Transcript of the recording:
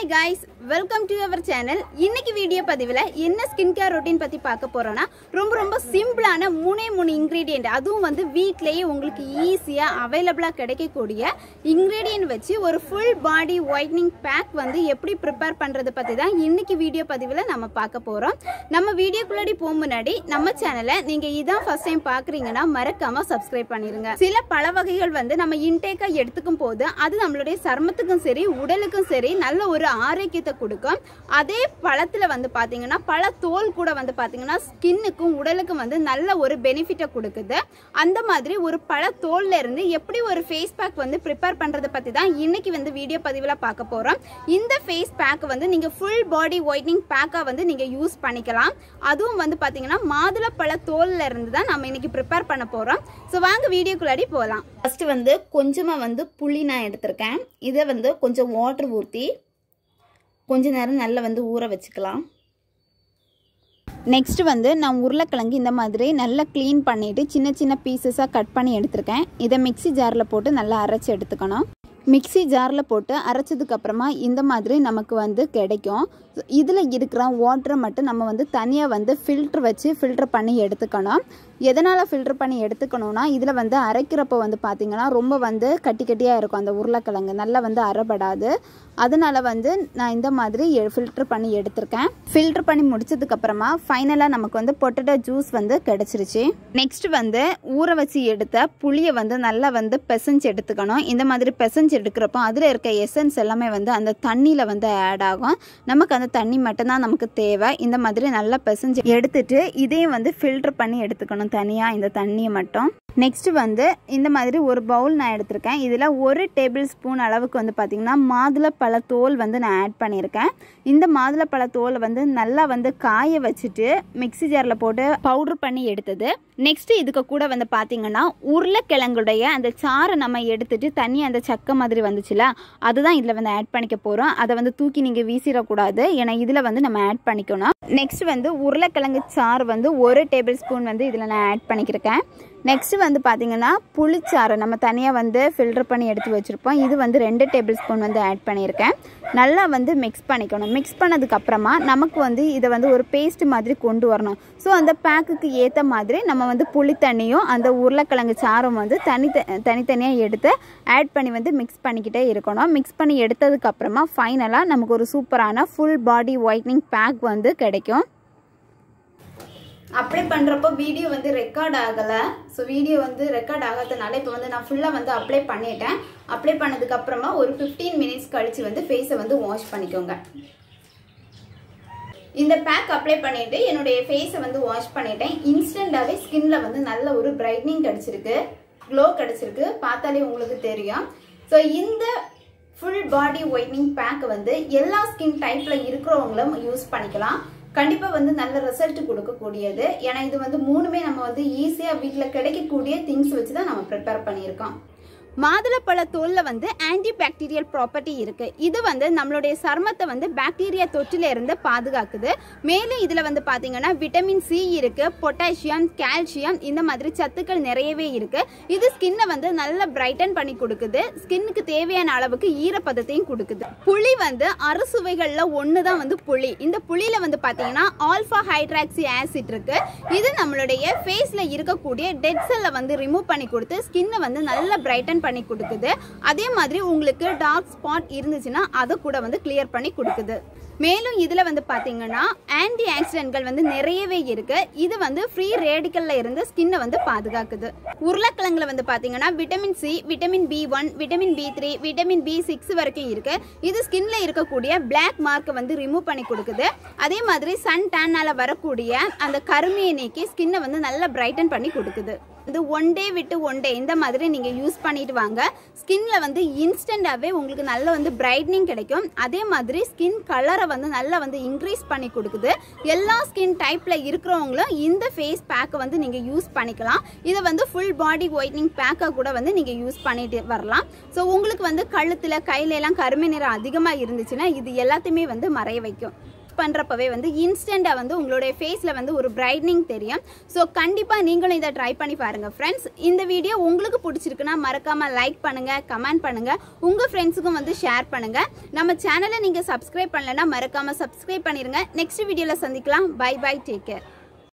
hi guys welcome to our channel இன்னைக்கு video பதிவில் என்ன ஸ்கின் கேர் ரொட்டீன் பற்றி பார்க்க போகிறோன்னா ரொம்ப ரொம்ப சிம்பிளான மூணே மூணு இன்க்ரீடியண்ட் அதுவும் வந்து வீட்டிலேயே உங்களுக்கு ஈஸியாக அவைலபிளாக கிடைக்கக்கூடிய இன்க்ரீடியன்ட் வச்சு ஒரு ஃபுல் பாடி ஒயிட்னிங் பேக் வந்து எப்படி ப்ரிப்பேர் பண்ணுறது பற்றி தான் இன்னைக்கு வீடியோ பதிவில் நம்ம பார்க்க போகிறோம் நம்ம வீடியோக்குள்ளாடி போக முன்னாடி நம்ம சேனலை நீங்கள் இதான் ஃபர்ஸ்ட் டைம் பார்க்குறீங்கன்னா மறக்காமல் சப்ஸ்கிரைப் பண்ணிடுங்க சில பல வகைகள் வந்து நம்ம இன்டேக்காக எடுத்துக்கும் போது அது நம்மளுடைய சருமத்துக்கும் சரி உடலுக்கும் சரி நல்ல ஒரு ஆரோக்கியத்தை கொடுக்கும் அதே பழத்தில் வந்து பார்த்தீங்கன்னா பழ தோல் கூட வந்து பார்த்தீங்கன்னா ஸ்கின்னுக்கும் உடலுக்கும் வந்து நல்ல ஒரு பெனிஃபிட்டை கொடுக்குது அந்த மாதிரி ஒரு பழ தோல்ல இருந்து எப்படி ஒரு ஃபேஸ் பேக் வந்து ப்ரிப்பேர் பண்ணுறதை பற்றி தான் இன்னைக்கு வந்து வீடியோ பதிவில் பார்க்க போகிறோம் இந்த ஃபேஸ் பேக் வந்து நீங்கள் ஃபுல் பாடி ஒயிட்னிங் பேக்காக வந்து நீங்கள் யூஸ் பண்ணிக்கலாம் அதுவும் வந்து பார்த்தீங்கன்னா மாதுளப்பழ தோல்ல இருந்து தான் நம்ம இன்னைக்கு ப்ரிப்பேர் பண்ண போகிறோம் ஸோ வாங்க வீடியோக்குள்ளாடி போகலாம் ஃபர்ஸ்ட் வந்து கொஞ்சமாக வந்து புளி நான் எடுத்திருக்கேன் இதை வந்து கொஞ்சம் வாட்டர் ஊற்றி கொஞ்ச நேரம் நல்லா வந்து ஊற வச்சுக்கலாம் நெக்ஸ்ட் வந்து நான் உருளைக்கிழங்கு இந்த மாதிரி நல்லா க்ளீன் பண்ணிவிட்டு சின்ன சின்ன பீசஸாக கட் பண்ணி எடுத்திருக்கேன் இதை மிக்சி ஜாரில் போட்டு நல்லா அரைச்சி எடுத்துக்கணும் மிக்சி ஜாரில் போட்டு அரைச்சதுக்கப்புறமா இந்த மாதிரி நமக்கு வந்து கிடைக்கும் இதில் இருக்கிற வாட்டரை மட்டும் நம்ம வந்து தனியாக வந்து ஃபில்ட்ரு வச்சு ஃபில்ட்ரு பண்ணி எடுத்துக்கணும் எதனால் ஃபில்ட்ரு பண்ணி எடுத்துக்கணும்னா இதில் வந்து அரைக்கிறப்போ வந்து பார்த்திங்கன்னா ரொம்ப வந்து கட்டி கட்டியாக இருக்கும் அந்த உருளைக்கிழங்கு நல்லா வந்து அரைப்படாது அதனால் வந்து நான் இந்த மாதிரி ஃபில்ட்ரு பண்ணி எடுத்திருக்கேன் ஃபில்ட்ரு பண்ணி முடிச்சதுக்கப்புறமா ஃபைனலாக நமக்கு வந்து பொட்டேட்டோ ஜூஸ் வந்து கிடச்சிருச்சு நெக்ஸ்ட் வந்து ஊற வச்சு எடுத்த புளியை வந்து நல்லா வந்து பெசஞ்சு எடுத்துக்கணும் இந்த மாதிரி பெசஞ்சு எடுக்கிறப்போ அதில் இருக்க எசன்ஸ் எல்லாமே வந்து அந்த தண்ணியில் வந்து ஆட் ஆகும் நமக்கு அந்த தண்ணி மட்டும்தான் நமக்கு தேவை இந்த மாதிரி நல்லா பெசஞ்சு எடுத்துட்டு இதையும் வந்து ஃபில்ட்ரு பண்ணி எடுத்துக்கணும் தனியாக இந்த தண்ணியை மட்டும் நெக்ஸ்ட் வந்து இந்த மாதிரி ஒரு பவுல் நான் எடுத்திருக்கேன் இதில் ஒரு டேபிள் ஸ்பூன் அளவுக்கு வந்து பார்த்திங்கன்னா மாதுளப்பழ தோல் வந்து நான் ஆட் பண்ணியிருக்கேன் இந்த மாதுளப்பழ தோலை வந்து நல்லா வந்து காய வச்சுட்டு மிக்சி ஜாரில் போட்டு பவுட்ரு பண்ணி எடுத்தது நெக்ஸ்ட் இதுக்கு கூட வந்து பார்த்தீங்கன்னா உருளைக்கிழங்குடைய அந்த சாறை நம்ம எடுத்துட்டு தண்ணி அந்த சக்கை மாதிரி வந்துச்சுல அதுதான் இதில் வந்து ஆட் பண்ணிக்க போகிறோம் அதை வந்து தூக்கி நீங்கள் வீசிடக்கூடாது ஏன்னா இதில் வந்து நம்ம ஆட் பண்ணிக்கணும் நெக்ஸ்ட் வந்து உருளைக்கிழங்கு சாறு வந்து ஒரு டேபிள் ஸ்பூன் வந்து இதில் நான் ஆட் பண்ணிக்கிருக்கேன் நெக்ஸ்ட் வந்து பார்த்தீங்கன்னா புளிச்சாறு நம்ம தனியாக வந்து ஃபில்டர் பண்ணி எடுத்து வச்சுருப்போம் இது வந்து ரெண்டு டேபிள் ஸ்பூன் வந்து ஆட் பண்ணியிருக்கேன் நல்லா வந்து மிக்ஸ் பண்ணிக்கணும் மிக்ஸ் பண்ணதுக்கப்புறமா நமக்கு வந்து இதை வந்து ஒரு பேஸ்ட் மாதிரி கொண்டு வரணும் ஸோ அந்த பேக்குக்கு ஏற்ற மாதிரி நம்ம வந்து புளி தண்ணியும் அந்த உருளைக்கிழங்கு சாரும் வந்து தனி தனித்தனியாக எடுத்து ஆட் பண்ணி வந்து மிக்ஸ் பண்ணிக்கிட்டே இருக்கணும் மிக்ஸ் பண்ணி எடுத்ததுக்கப்புறமா ஃபைனலாக நமக்கு ஒரு சூப்பரான ஃபுல் பாடி ஒயிட்னிங் பேக் வந்து கிடைக்கும் அப்ளை பண்ணுறப்போ வீடியோ வந்து ரெக்கார்ட் ஆகலை ஸோ வீடியோ வந்து ரெக்கார்ட் ஆகாதனால இப்போ வந்து நான் ஃபுல்லாக வந்து அப்ளை பண்ணிட்டேன் அப்ளை பண்ணதுக்கப்புறமா ஒரு ஃபிஃப்டீன் மினிட்ஸ் கழித்து வந்து ஃபேஸை வந்து வாஷ் பண்ணிக்கோங்க இந்த பேக் அப்ளை பண்ணிட்டு என்னுடைய ஃபேஸை வந்து வாஷ் பண்ணிட்டேன் இன்ஸ்டண்ட்டாகவே ஸ்கின்ல வந்து நல்ல ஒரு பிரைட்னிங் கிடச்சிருக்கு க்ளோ கிடச்சிருக்கு பார்த்தாலே உங்களுக்கு தெரியும் ஸோ இந்த ஃபுல் பாடி ஒயிட்னிங் பேக் வந்து எல்லா ஸ்கின் டைப்பில் இருக்கிறவங்களும் யூஸ் பண்ணிக்கலாம் கண்டிப்பாக வந்து நல்ல ரிசல்ட் கொடுக்கக்கூடியது ஏன்னா இது வந்து மூணுமே நம்ம வந்து ஈஸியாக வீட்டில் கிடைக்கக்கூடிய திங்ஸ் வச்சு தான் நம்ம ப்ரிப்பேர் பண்ணியிருக்கோம் மாதுளப்பழ தோல்ல வந்து ஆன்டி பாக்டீரியல் ப்ராப்பர்ட்டி இருக்கு இது வந்து நம்மளுடைய சர்மத்தை வந்து பாக்டீரியா தொற்றில இருந்து பாதுகாக்குது மேலும் இதுல வந்து பாத்தீங்கன்னா விட்டமின் சி இருக்கு பொட்டாசியம் கால்சியம் இந்த மாதிரி சத்துக்கள் நிறையவே இருக்கு இது ஸ்கின்னை வந்து நல்ல பிரைட்டன் பண்ணி கொடுக்குது ஸ்கின்னுக்கு தேவையான அளவுக்கு ஈரப்பதத்தையும் கொடுக்குது புளி வந்து அறுசுவைகள்ல ஒன்று தான் வந்து புளி இந்த புளியில வந்து பாத்தீங்கன்னா ஆல்ஃபா ஹைட்ராக்சி ஆசிட் இருக்கு இது நம்மளுடைய ஃபேஸ்ல இருக்கக்கூடிய டெட் செல்லை வந்து ரிமூவ் பண்ணி கொடுத்து ஸ்கின்னை வந்து நல்ல பிரைட்டன் பண்ணி கொடுக்குது அதே மாதிரி உங்களுக்கு டார்க் ஸ்பாட் இருந்துச்சுன்னா அதை கூட வந்து கிளியர் பண்ணி கொடுக்குது மேலும் இதில் வந்து பார்த்தீங்கன்னா ஆன்டி ஆக்சிடென்ட்கள் வந்து நிறையவே இருக்கு இது வந்து ஃப்ரீ ரேடிக்கல்ல இருந்து ஸ்கின்னை வந்து பாதுகாக்குது உருளைக்கிழங்குல வந்து பார்த்தீங்கன்னா vitamin C vitamin B one vitamin B three vitamin B six வரைக்கும் இருக்கு இது ஸ்கின்ல இருக்கக்கூடிய பிளாக் மார்க்கை வந்து ரிமூவ் பண்ணி கொடுக்குது அதே மாதிரி சன் டேனால வரக்கூடிய அந்த கருமையை நீக்கி ஸ்கின்னை வந்து நல்லா பிரைட்டன் பண்ணி கொடுக்குது இது ஒன் டே விட்டு ஒன் டே இந்த மாதிரி நீங்கள் யூஸ் பண்ணிட்டு வாங்க ஸ்கின்ல வந்து இன்ஸ்டண்ட்டாகவே உங்களுக்கு நல்ல வந்து பிரைட்னிங் கிடைக்கும் அதே மாதிரி ஸ்கின் கலரை வந்து நல்லா வந்து இன்க்ரீஸ் பண்ணி கொடுக்குது எல்லா ஸ்கின் டைப்பில் இருக்கிறவங்களும் இந்த ஃபேஸ் பேக்கை வந்து நீங்கள் யூஸ் பண்ணிக்கலாம் இதை வந்து ஃபுல் பாடி ஒயிட்னிங் பேக்காக கூட வந்து நீங்கள் யூஸ் பண்ணிட்டு வரலாம் ஸோ உங்களுக்கு வந்து கழுத்தில் கையில எல்லாம் கருமை நிறம் அதிகமாக இருந்துச்சுன்னா இது எல்லாத்தையுமே வந்து மறைய வைக்கும் பண்ணுறப்பவே வந்து இன்ஸ்டண்ட்டாக வந்து உங்களுடைய ஃபேஸில் வந்து ஒரு பிரைட்னிங் தெரியும் ஸோ கண்டிப்பாக நீங்களும் இதை ட்ரை பண்ணி பாருங்கள் ஃப்ரெண்ட்ஸ் இந்த வீடியோ உங்களுக்கு பிடிச்சிருக்குன்னா மறக்காமல் லைக் பண்ணுங்கள் கமெண்ட் பண்ணுங்கள் உங்கள் ஃப்ரெண்ட்ஸுக்கும் வந்து ஷேர் பண்ணுங்கள் நம்ம சேனலை நீங்கள் சப்ஸ்கிரைப் பண்ணலைன்னா மறக்காமல் சப்ஸ்கிரைப் பண்ணிடுங்க நெக்ஸ்ட் வீடியோவில் சந்திக்கலாம் பை பை டேக் கேர்